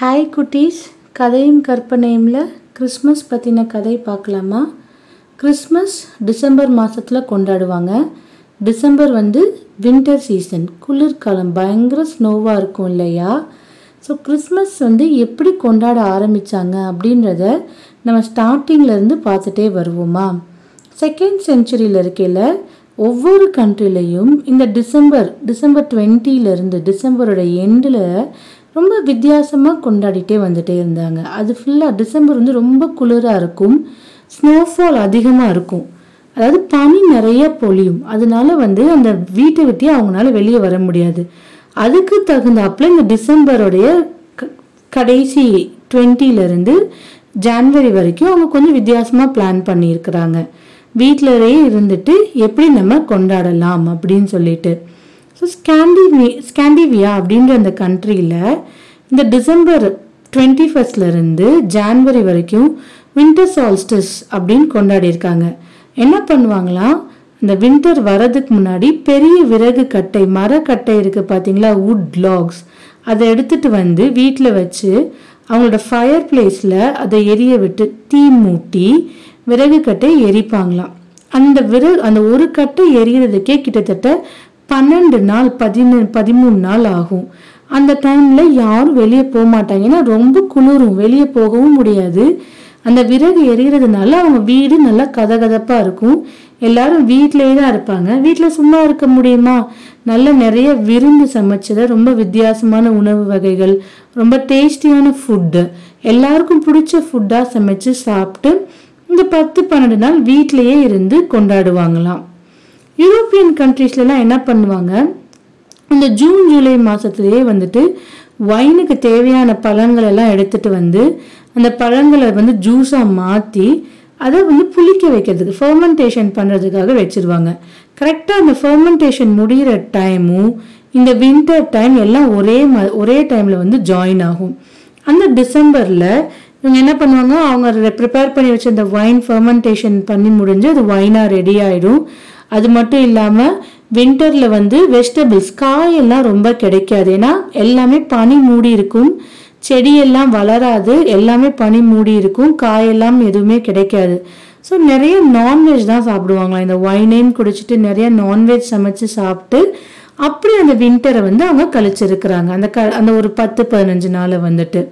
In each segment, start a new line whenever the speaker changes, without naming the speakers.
hi குட்டீஸ் கதையும் கற்பனையும்ல Christmas பற்றின கதை பார்க்கலாமா கிறிஸ்மஸ் டிசம்பர் மாதத்தில் கொண்டாடுவாங்க டிசம்பர் வந்து வின்டர் சீசன் குளிர்காலம் பயங்கர ஸ்னோவாக இருக்கும் இல்லையா ஸோ கிறிஸ்மஸ் வந்து எப்படி கொண்டாட ஆரம்பித்தாங்க அப்படின்றத நம்ம ஸ்டார்டிங்ல இருந்து பார்த்துட்டே வருவோமா செகண்ட் செஞ்சுரியில் இருக்கையில் ஒவ்வொரு கண்ட்ரிலையும் இந்த டிசம்பர் டிசம்பர் 20 ல இருந்து டிசம்பரோட எண்டில் ரொம்ப வித்தியாசமாக கொண்டாடிட்டே வந்துட்டே இருந்தாங்க அது ஃபுல்லாக டிசம்பர் வந்து ரொம்ப குளிராக இருக்கும் ஸ்னோஃபால் அதிகமாக இருக்கும் அதாவது பனி நிறைய பொழியும் அதனால வந்து அந்த வீட்டை விட்டே அவங்களால வெளியே வர முடியாது அதுக்கு தகுந்தாப்புல இந்த டிசம்பருடைய க- கடைசி 20 ல இருந்து ஜான்வரி வரைக்கும் அவங்க கொஞ்சம் வித்தியாசமாக பிளான் பண்ணியிருக்கிறாங்க வீட்டிலயே இருந்துட்டு எப்படி நம்ம கொண்டாடலாம் அப்படின்னு சொல்லிட்டு ஸோ ஸ்காண்டிவி ஸ்காண்டிவியா அப்படின்ற அந்த கண்ட்ரியில் இந்த டிசம்பர் டுவெண்ட்டி இருந்து ஜான்வரி வரைக்கும் வின்டர் சால்ஸ்டிஸ் அப்படின்னு கொண்டாடியிருக்காங்க என்ன பண்ணுவாங்களாம் இந்த வின்டர் வரதுக்கு முன்னாடி பெரிய விறகு கட்டை மரக்கட்டை இருக்குது பார்த்தீங்களா வுட் லாக்ஸ் அதை எடுத்துட்டு வந்து வீட்டில் வச்சு அவங்களோட ஃபயர் பிளேஸில் அதை எரிய விட்டு தீ மூட்டி விறகு கட்டை எரிப்பாங்களாம் அந்த விறகு அந்த ஒரு கட்டை எரியறதுக்கே கிட்டத்தட்ட பன்னெண்டு நாள் பதினு பதிமூணு நாள் ஆகும் அந்த டைம்ல யாரும் வெளியே போக மாட்டாங்க ஏன்னா ரொம்ப குளிரும் வெளியே போகவும் முடியாது அந்த விறகு எரியறதுனால அவங்க வீடு நல்லா கதகதப்பா இருக்கும் எல்லாரும் வீட்டிலேயே தான் இருப்பாங்க வீட்டில் சும்மா இருக்க முடியுமா நல்ல நிறைய விருந்து சமைச்சத ரொம்ப வித்தியாசமான உணவு வகைகள் ரொம்ப டேஸ்டியான ஃபுட்டு எல்லாருக்கும் பிடிச்ச ஃபுட்டாக சமைச்சு சாப்பிட்டு இந்த பத்து பன்னெண்டு நாள் வீட்டிலேயே இருந்து கொண்டாடுவாங்களாம் யூரோப்பியன் கண்ட்ரீஸ்லலாம் என்ன பண்ணுவாங்க இந்த ஜூன் ஜூலை மாதத்துலேயே வந்துட்டு ஒயினுக்கு தேவையான பழங்கள் எல்லாம் எடுத்துட்டு வந்து அந்த பழங்களை வந்து ஜூஸாக மாற்றி அதை வந்து புளிக்க வைக்கிறதுக்கு ஃபர்மெண்டேஷன் பண்ணுறதுக்காக வச்சிருவாங்க கரெக்டாக அந்த ஃபர்மெண்டேஷன் முடிகிற டைமும் இந்த வின்டர் டைம் எல்லாம் ஒரே ம ஒரே டைமில் வந்து ஜாயின் ஆகும் அந்த டிசம்பரில் இவங்க என்ன பண்ணுவாங்க அவங்க ப்ரிப்பேர் பண்ணி வச்ச அந்த ஒயின் ஃபர்மெண்டேஷன் பண்ணி முடிஞ்சு அது ஒயினாக ரெடி ஆயிடும் அது மட்டும் இல்லாமல் வின்டரில் வந்து வெஜிடபிள்ஸ் காயெல்லாம் ரொம்ப கிடைக்காது ஏன்னா எல்லாமே பனி மூடி இருக்கும் செடியெல்லாம் வளராது எல்லாமே பனி மூடி இருக்கும் காயெல்லாம் எதுவுமே கிடைக்காது ஸோ நிறைய நான்வெஜ் தான் சாப்பிடுவாங்களாம் இந்த ஒயினையும் குடிச்சிட்டு நிறைய நான்வெஜ் சமைச்சு சாப்பிட்டு அப்படி அந்த வின்டரை வந்து அவங்க கழிச்சிருக்கிறாங்க அந்த க அந்த ஒரு பத்து பதினஞ்சு நாளை வந்துட்டு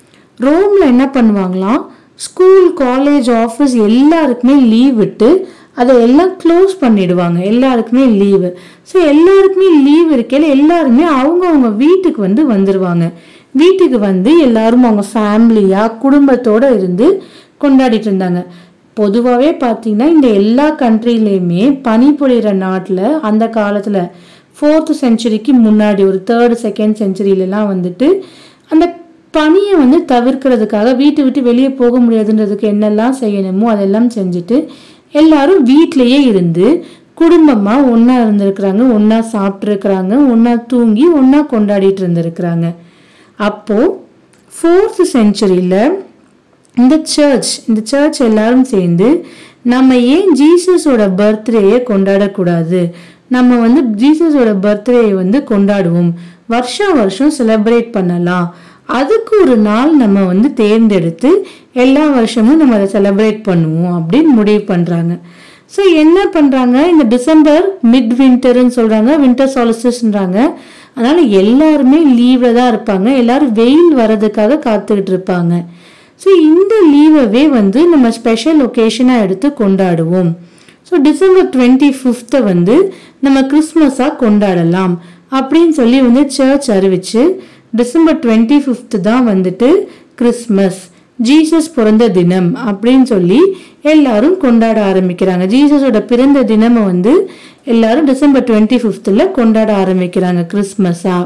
ரோம்ல என்ன பண்ணுவாங்களாம் ஸ்கூல் காலேஜ் ஆஃபீஸ் எல்லாருக்குமே லீவ் விட்டு அதை எல்லாம் க்ளோஸ் பண்ணிடுவாங்க எல்லாருக்குமே லீவு ஸோ எல்லாருக்குமே லீவ் இருக்கையில எல்லாருமே அவங்கவங்க வீட்டுக்கு வந்து வந்துடுவாங்க வீட்டுக்கு வந்து எல்லாரும் அவங்க ஃபேமிலியாக குடும்பத்தோட இருந்து கொண்டாடிட்டு இருந்தாங்க பொதுவாகவே பார்த்தீங்கன்னா இந்த எல்லா கண்ட்ரிலையுமே பனி பொழிகிற நாட்டில் அந்த காலத்தில் ஃபோர்த்து செஞ்சுரிக்கு முன்னாடி ஒரு தேர்டு செகண்ட் செஞ்சுரியிலலாம் வந்துட்டு அந்த பனியை வந்து தவிர்க்கிறதுக்காக வீட்டை விட்டு வெளியே போக முடியாதுன்றதுக்கு என்னெல்லாம் செய்யணுமோ அதெல்லாம் செஞ்சுட்டு எல்லாரும் வீட்டிலேயே இருந்து குடும்பமாக ஒன்றா இருந்திருக்கிறாங்க ஒன்றா சாப்பிட்ருக்குறாங்க ஒன்றா தூங்கி ஒன்றா கொண்டாடிட்டு இருந்திருக்கிறாங்க அப்போது ஃபோர்த்து செஞ்சுரியில் இந்த சர்ச் இந்த சர்ச் எல்லாரும் சேர்ந்து நம்ம ஏன் ஜீசஸோட பர்த்டேயை கொண்டாடக்கூடாது நம்ம வந்து ஜீசஸோட பர்த்டேயை வந்து கொண்டாடுவோம் வருஷம் வருஷம் செலிப்ரேட் பண்ணலாம் அதுக்கு ஒரு நாள் நம்ம வந்து தேர்ந்தெடுத்து எல்லா வருஷமும் நம்ம அதை செலிப்ரேட் பண்ணுவோம் அப்படின்னு முடிவு பண்ணுறாங்க ஸோ என்ன பண்ணுறாங்க இந்த டிசம்பர் மிட் வின்டர்னு சொல்கிறாங்க வின்டர் சாலிஸ்டிஸ்ன்றாங்க அதனால எல்லாருமே லீவில் தான் இருப்பாங்க எல்லாரும் வெயில் வர்றதுக்காக காத்துக்கிட்டு இருப்பாங்க ஸோ இந்த லீவவே வந்து நம்ம ஸ்பெஷல் ஒகேஷனாக எடுத்து கொண்டாடுவோம் ஸோ டிசம்பர் டுவெண்ட்டி ஃபிஃப்த்தை வந்து நம்ம கிறிஸ்மஸாக கொண்டாடலாம் அப்படின்னு சொல்லி வந்து சர்ச் அறிவிச்சு டிசம்பர் டுவெண்ட்டி ஃபிஃப்த்து தான் வந்துட்டு கிறிஸ்மஸ் ஜீசஸ் பிறந்த தினம் அப்படின்னு சொல்லி எல்லாரும் கொண்டாட ஆரம்பிக்கிறாங்க ஜீசஸோட பிறந்த தினமை வந்து எல்லாரும் டிசம்பர் டுவெண்ட்டி ஃபிஃப்த்தில் கொண்டாட ஆரம்பிக்கிறாங்க கிறிஸ்மஸாக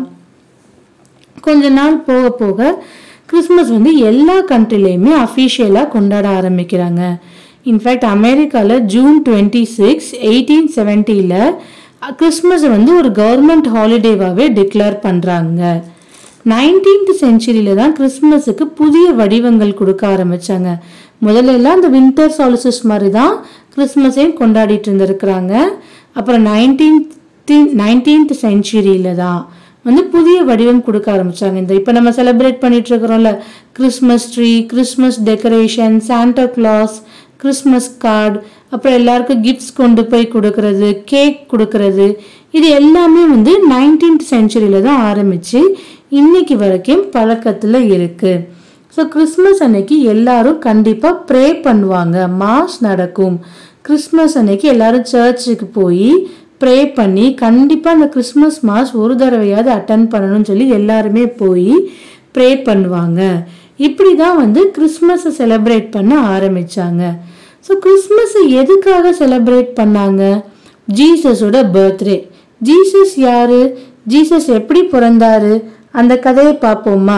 கொஞ்ச நாள் போக போக கிறிஸ்மஸ் வந்து எல்லா கண்ட்ரிலையுமே அஃபிஷியலாக கொண்டாட ஆரம்பிக்கிறாங்க இன்ஃபேக்ட் அமெரிக்காவில் ஜூன் டுவெண்ட்டி சிக்ஸ் எயிட்டீன் செவன்ட்டியில் கிறிஸ்மஸை வந்து ஒரு கவர்மெண்ட் ஹாலிடேவாகவே டிக்ளேர் பண்ணுறாங்க நைன்டீன்த் செஞ்சுரியில தான் கிறிஸ்மஸுக்கு புதிய வடிவங்கள் கொடுக்க ஆரம்பிச்சாங்க முதல்ல எல்லாம் இந்த வின்டர் சாலிசஸ் மாதிரி தான் கிறிஸ்மஸையும் கொண்டாடிட்டு இருந்திருக்கிறாங்க அப்புறம் நைன்டீன்த் நைன்டீன்த் செஞ்சுரியில தான் வந்து புதிய வடிவம் கொடுக்க ஆரம்பிச்சாங்க இந்த இப்போ நம்ம செலிப்ரேட் பண்ணிட்டு இருக்கிறோம்ல Christmas tree Christmas decoration Santa Claus Christmas card அப்புறம் எல்லாருக்கும் கிஃப்ட்ஸ் கொண்டு போய் கொடுக்கறது கேக் கொடுக்கறது இது எல்லாமே வந்து நைன்டீன்த் செஞ்சுரியில தான் ஆரம்பிச்சு இன்னைக்கு வரைக்கும் பழக்கத்தில் இருக்கு ஸோ கிறிஸ்மஸ் அன்னைக்கு எல்லாரும் கண்டிப்பாக ப்ரே பண்ணுவாங்க மாஸ் நடக்கும் கிறிஸ்மஸ் அன்னைக்கு எல்லாரும் சர்ச்சுக்கு போய் ப்ரே பண்ணி கண்டிப்பாக அந்த கிறிஸ்மஸ் மாஸ் ஒரு தடவையாவது அட்டன் பண்ணணும்னு சொல்லி எல்லாருமே போய் ப்ரே பண்ணுவாங்க இப்படி தான் வந்து கிறிஸ்மஸை செலிப்ரேட் பண்ண ஆரம்பிச்சாங்க ஸோ கிறிஸ்மஸை எதுக்காக செலிப்ரேட் பண்ணாங்க ஜீசஸோட பர்த்டே ஜீசஸ் யாரு ஜீசஸ் எப்படி பிறந்தாரு அந்த கதையை பார்ப்போமா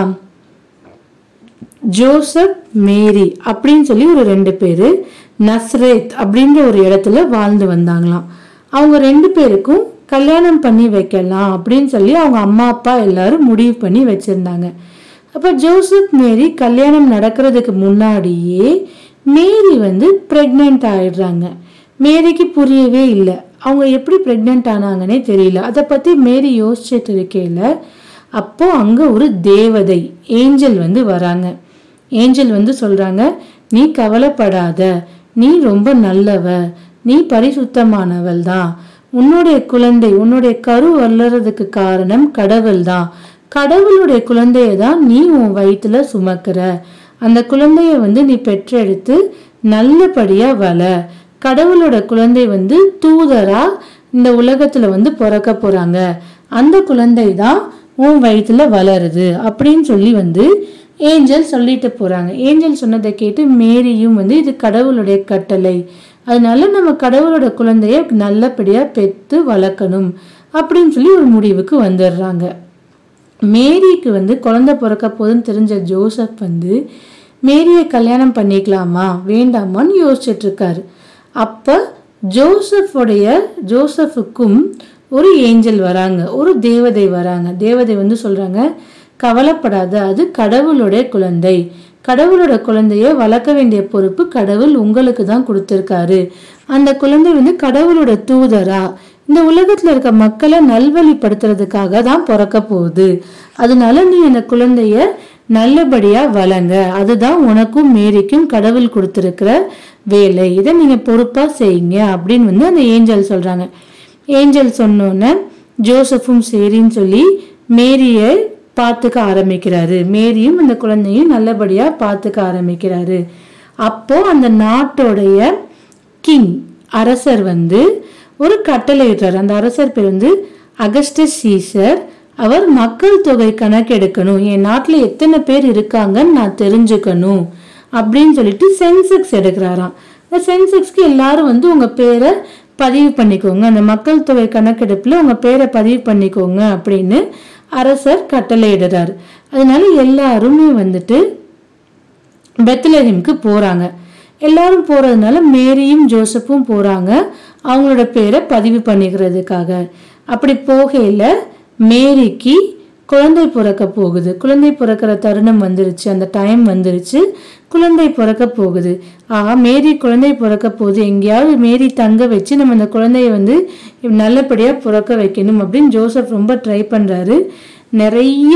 ஜோசப் மேரி அப்படின்னு சொல்லி ஒரு ரெண்டு பேர் நஸ்ரேத் அப்படின்ற ஒரு இடத்துல வாழ்ந்து வந்தாங்களாம் அவங்க ரெண்டு பேருக்கும் கல்யாணம் பண்ணி வைக்கலாம் அப்படின்னு சொல்லி அவங்க அம்மா அப்பா எல்லாரும் முடிவு பண்ணி வச்சிருந்தாங்க அப்போ ஜோசப் மேரி கல்யாணம் நடக்கிறதுக்கு முன்னாடியே மேரி வந்து ப்ரெக்னென்ட் ஆயிடுறாங்க மேரிக்கு புரியவே இல்லை அவங்க எப்படி ப்ரெக்னென்ட் ஆனாங்கன்னே தெரியல அதை பற்றி மேரி யோசிச்சுட்டு இருக்கையில அப்போ அங்கே ஒரு தேவதை ஏஞ்சல் வந்து வராங்க ஏஞ்சல் வந்து சொல்றாங்க நீ கவலைப்படாத நீ ரொம்ப நல்லவ நீ பரிசுத்தமானவள் தான் உன்னுடைய குழந்தை உன்னுடைய கரு வளர்றதுக்கு காரணம் கடவுள் தான் கடவுளுடைய குழந்தைய தான் நீ உன் வயிற்றுல சுமக்கிற அந்த குழந்தைய வந்து நீ பெற்றெடுத்து நல்லபடியா வள கடவுளோட குழந்தை வந்து தூதரா இந்த உலகத்துல வந்து பிறக்க போறாங்க அந்த குழந்தை தான் உன் வயிற்றுல வளருது அப்படின்னு சொல்லி வந்து ஏஞ்சல் சொல்லிட்டு போறாங்க ஏஞ்சல் சொன்னதை கேட்டு மேரியும் வந்து இது கடவுளுடைய கட்டளை அதனால நம்ம கடவுளோட குழந்தைய நல்லபடியா பெத்து வளர்க்கணும் அப்படின்னு சொல்லி ஒரு முடிவுக்கு வந்துடுறாங்க மேரிக்கு வந்து குழந்தை பிறக்க போதுன்னு தெரிஞ்ச ஜோசப் வந்து மேரியை கல்யாணம் பண்ணிக்கலாமா வேண்டாமான்னு யோசிச்சுட்டு இருக்காரு அப்ப ஜோசஃபுடைய ஜோசஃபுக்கும் ஒரு ஏஞ்சல் வராங்க ஒரு தேவதை வராங்க தேவதை வந்து சொல்றாங்க கவலைப்படாத அது கடவுளுடைய குழந்தை கடவுளோட குழந்தைய வளர்க்க வேண்டிய பொறுப்பு கடவுள் உங்களுக்கு தான் கொடுத்துருக்காரு அந்த குழந்தை வந்து கடவுளோட தூதரா இந்த உலகத்துல இருக்க மக்களை நல்வழிப்படுத்துறதுக்காக தான் பிறக்க போகுது அதனால நீ அந்த குழந்தைய நல்லபடியா வளங்க அதுதான் உனக்கும் மேரிக்கும் கடவுள் கொடுத்துருக்கிற வேலை இதை நீங்க பொறுப்பா செய்யுங்க அப்படின்னு வந்து அந்த ஏஞ்சல் சொல்றாங்க ஏஞ்சல் சொன்னோன்னே ஜோசஃபும் சரின்னு சொல்லி மேரியை பார்த்துக்க ஆரம்பிக்கிறாரு மேரியும் அந்த குழந்தையும் நல்லபடியா பார்த்துக்க ஆரம்பிக்கிறாரு அப்போ அந்த நாட்டோடைய கிங் அரசர் வந்து ஒரு கட்டளை இடுறாரு அந்த அரசர் பேர் வந்து அகஸ்டஸ் சீசர் அவர் மக்கள் தொகை கணக்கெடுக்கணும் என் நாட்டில் எத்தனை பேர் இருக்காங்கன்னு நான் தெரிஞ்சுக்கணும் அப்படின்னு சொல்லிட்டு சென்செக்ஸ் எடுக்கிறாராம் இந்த சென்செக்ஸ்க்கு எல்லாரும் வந்து உங்க பேரை பதிவு பண்ணிக்கோங்க அந்த மக்கள் தொகை கணக்கெடுப்புல உங்க பேரை பதிவு பண்ணிக்கோங்க அப்படின்னு அரசர் கட்டளையிடுறாரு அதனால எல்லாருமே வந்துட்டு பெத்லஹேம்க்கு போறாங்க எல்லாரும் போறதுனால மேரியும் ஜோசப்பும் போறாங்க அவங்களோட பேரை பதிவு பண்ணிக்கிறதுக்காக அப்படி போகையில மேரிக்கு குழந்தை பிறக்க போகுது குழந்தை பிறக்கிற தருணம் வந்துருச்சு அந்த டைம் வந்துருச்சு குழந்தை பிறக்க போகுது ஆஹா மேரி குழந்தை பிறக்க போகுது எங்கேயாவது மேரி தங்க வச்சு நம்ம அந்த குழந்தைய வந்து நல்லபடியா பிறக்க வைக்கணும் அப்படின்னு ஜோசப் ரொம்ப ட்ரை பண்றாரு நிறைய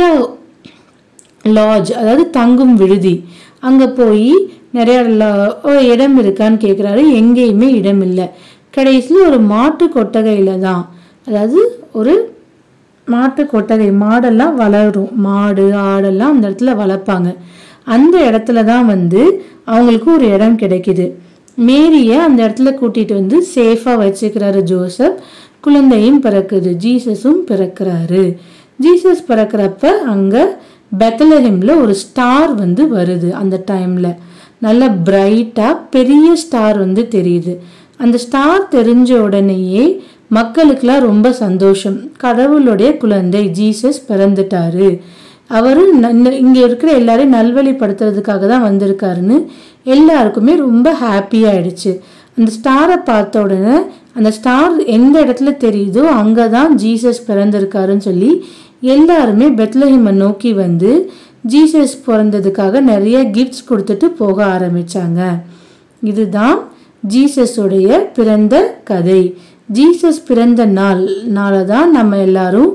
லாட்ஜ் அதாவது தங்கும் விடுதி அங்க போய் நிறைய la- ஓ, இடம் இருக்கான்னு கேக்குறாரு எங்கேயுமே இடம் இல்லை கடைசியில் ஒரு மாட்டு கொட்டகையில தான் அதாவது ஒரு மாட்டு கொட்டகை மாடெல்லாம் வளரும் மாடு ஆடெல்லாம் அந்த இடத்துல வளர்ப்பாங்க அந்த இடத்துல தான் வந்து அவங்களுக்கு ஒரு இடம் கிடைக்குது மேரியை அந்த இடத்துல கூட்டிட்டு வந்து சேஃபா வச்சுக்கிறாரு ஜோசப் குழந்தையும் பிறக்குது ஜீசஸும் பிறக்கிறாரு ஜீசஸ் பிறக்கிறப்ப அங்க பெத்தலஹெம்ல ஒரு ஸ்டார் வந்து வருது அந்த டைம்ல நல்ல பிரைட்டா பெரிய ஸ்டார் வந்து தெரியுது அந்த ஸ்டார் தெரிஞ்ச உடனேயே மக்களுக்கெல்லாம் ரொம்ப சந்தோஷம் கடவுளுடைய குழந்தை ஜீசஸ் பிறந்துட்டாரு அவரு ந- ந- இங்க இருக்கிற எல்லாரையும் நல்வழிப்படுத்துறதுக்காக தான் வந்திருக்காருன்னு எல்லாருக்குமே ரொம்ப ஹாப்பி ஆயிடுச்சு அந்த ஸ்டாரை பார்த்த உடனே அந்த ஸ்டார் எந்த இடத்துல தெரியுதோ அங்கே தான் ஜீசஸ் பிறந்திருக்காருன்னு சொல்லி எல்லாருமே பெத்லஹேமை நோக்கி வந்து ஜீசஸ் பிறந்ததுக்காக நிறைய கிஃப்ட்ஸ் கொடுத்துட்டு போக ஆரம்பிச்சாங்க இதுதான் ஜீசஸுடைய பிறந்த கதை ஜீசஸ் பிறந்த நாள் நாள தான் நம்ம எல்லாரும்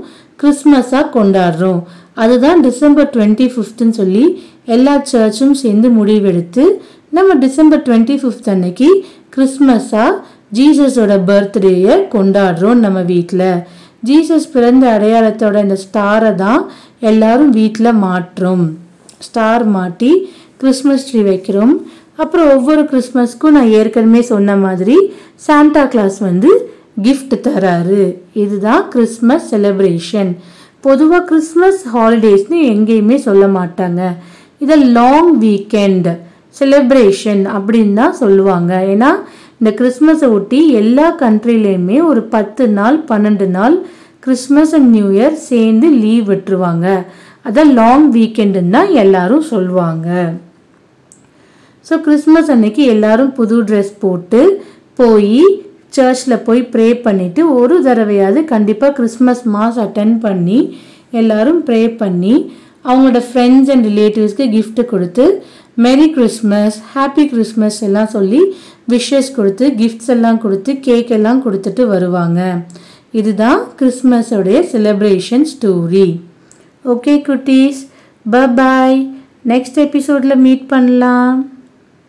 கிறிஸ்மஸாக கொண்டாடுறோம் அதுதான் டிசம்பர் டுவெண்ட்டி ஃபிஃப்த்துன்னு சொல்லி எல்லா சர்ச்சும் சேர்ந்து முடிவெடுத்து நம்ம டிசம்பர் டுவெண்ட்டி ஃபிஃப்த் அன்னைக்கு கிறிஸ்மஸாக ஜீசஸோட பர்த்டேயை கொண்டாடுறோம் நம்ம வீட்டில் ஜீசஸ் பிறந்த அடையாளத்தோட இந்த ஸ்டாரை தான் எல்லாரும் வீட்டில் மாட்டுறோம் ஸ்டார் மாட்டி கிறிஸ்மஸ் ட்ரீ வைக்கிறோம் அப்புறம் ஒவ்வொரு கிறிஸ்மஸ்க்கும் நான் ஏற்கனவே சொன்ன மாதிரி சாண்டா கிளாஸ் வந்து gift தராரு இதுதான் கிறிஸ்மஸ் செலிப்ரேஷன் பொதுவாக கிறிஸ்மஸ் ஹாலிடேஸ்னு எங்கேயுமே சொல்ல மாட்டாங்க இதை லாங் வீக்கெண்ட் செலிப்ரேஷன் அப்படின்னு தான் சொல்லுவாங்க ஏன்னா இந்த கிறிஸ்மஸை ஒட்டி எல்லா கண்ட்ரிலையுமே ஒரு பத்து நாள் பன்னெண்டு நாள் கிறிஸ்மஸ் அண்ட் நியூ இயர் சேர்ந்து லீவ் விட்டுருவாங்க அதை லாங் வீக்கெண்டுன்னு தான் எல்லாரும் சொல்லுவாங்க ஸோ கிறிஸ்மஸ் அன்னைக்கு எல்லாரும் புது ட்ரெஸ் போட்டு போய் சர்ச்சில் போய் ப்ரே பண்ணிவிட்டு ஒரு தடவையாவது கண்டிப்பாக கிறிஸ்மஸ் மாஸ் அட்டன் பண்ணி எல்லாரும் ப்ரே பண்ணி அவங்களோட ஃப்ரெண்ட்ஸ் அண்ட் ரிலேட்டிவ்ஸ்க்கு gift கொடுத்து மெரி கிறிஸ்மஸ் ஹாப்பி கிறிஸ்மஸ் எல்லாம் சொல்லி விஷஸ் கொடுத்து கிஃப்ட்ஸ் எல்லாம் கொடுத்து கேக் எல்லாம் கொடுத்துட்டு வருவாங்க இதுதான் கிறிஸ்மஸோடைய செலிப்ரேஷன் ஸ்டோரி ஓகே குட்டீஸ் பாய் நெக்ஸ்ட் எபிசோடில் மீட் பண்ணலாம்